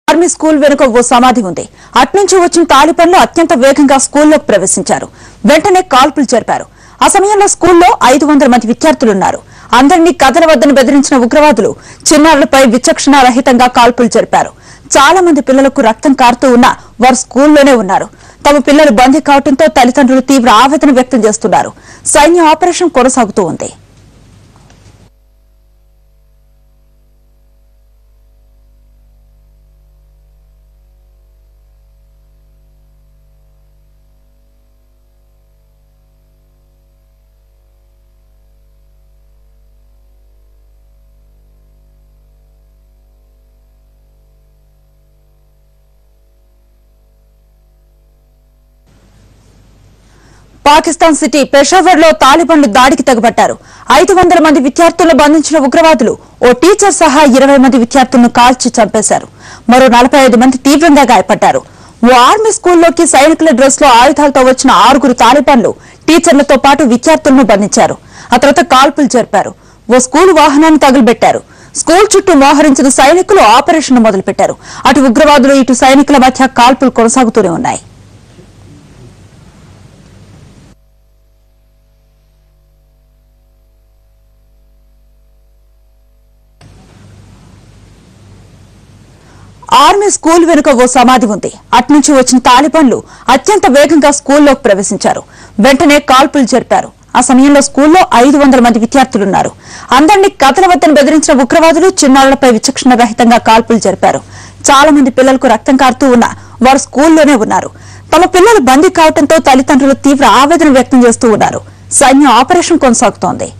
army school వెనుక ఓ సమాధి ఉంది అట్నుంచి వచ్చిన తాలిబన్లు అత్యంత వేగంగా స్కూల్లోకి ప్రవేశించారు వెంటనే కాల్పులు జరిపారు ఆ సమయంలో స్కూల్లో ఐదు వందల మంది విద్యార్థులున్నారు అందరినీ కథల వద్దని బెదిరించిన ఉగ్రవాదులు చిన్నారులపై విచక్షణ రహితంగా కాల్పులు జరిపారు చాలా మంది పిల్లలకు రక్తం కారుతూ ఉన్నా వారు స్కూల్లోనే ఉన్నారు తమ పిల్లలు బందీ కావడంతో తల్లిదండ్రులు తీవ్ర ఆవేదన వ్యక్తం చేస్తున్నారు సైన్య ఆపరేషన్ కొనసాగుతూ ఉంది పాకిస్తాన్ సిటీ పెషావర్ లో తాలిబాన్లు దాడికి తెగబట్టారు ఐదు వందల మంది విద్యార్థులను బంధించిన ఉగ్రవాదులు ఓ టీచర్ సహా ఇరవై మంది విద్యార్థులను కాల్చి చంపేశారు మరో నలభై ఐదు మంది తీవ్రంగా గాయపడ్డారు ఓ ఆర్మీ స్కూల్లోకి సైనికుల డ్రెస్ లో ఆయుధాలతో వచ్చిన ఆరుగురు తాలిబాన్లు టీచర్లతో పాటు విద్యార్థులను బంధించారు ఆ తర్వాత కాల్పులు జరిపారు ఓ స్కూల్ వాహనాన్ని తగులబెట్టారు స్కూల్ చుట్టూ మోహరించిన సైనికులు ఆపరేషన్ మొదలుపెట్టారు అటు ఉగ్రవాదులు ఇటు సైనికుల మధ్య కాల్పులు కొనసాగుతూనే ఉన్నాయి ఆర్మీ స్కూల్ వెనుక ఓ సమాధి ఉంది అట్నుంచి వచ్చిన తాలిబాన్లు అత్యంత వేగంగా స్కూల్లోకి ప్రవేశించారు వెంటనే కాల్పులు జరిపారు ఆ సమయంలో స్కూల్లో ఐదు వందల మంది విద్యార్థులున్నారు అందరినీ కథల వద్దని బెదిరించిన ఉగ్రవాదులు చిన్నారులపై విచక్షణ రహితంగా కాల్పులు జరిపారు చాలా మంది పిల్లలకు రక్తం కారుతూ ఉన్నా వారు స్కూల్లోనే ఉన్నారు తమ పిల్లలు బందీ కావడంతో తల్లిదండ్రులు తీవ్ర ఆవేదన వ్యక్తం చేస్తూ ఉన్నారు సైన్యం ఆపరేషన్ కొనసాగుతోంది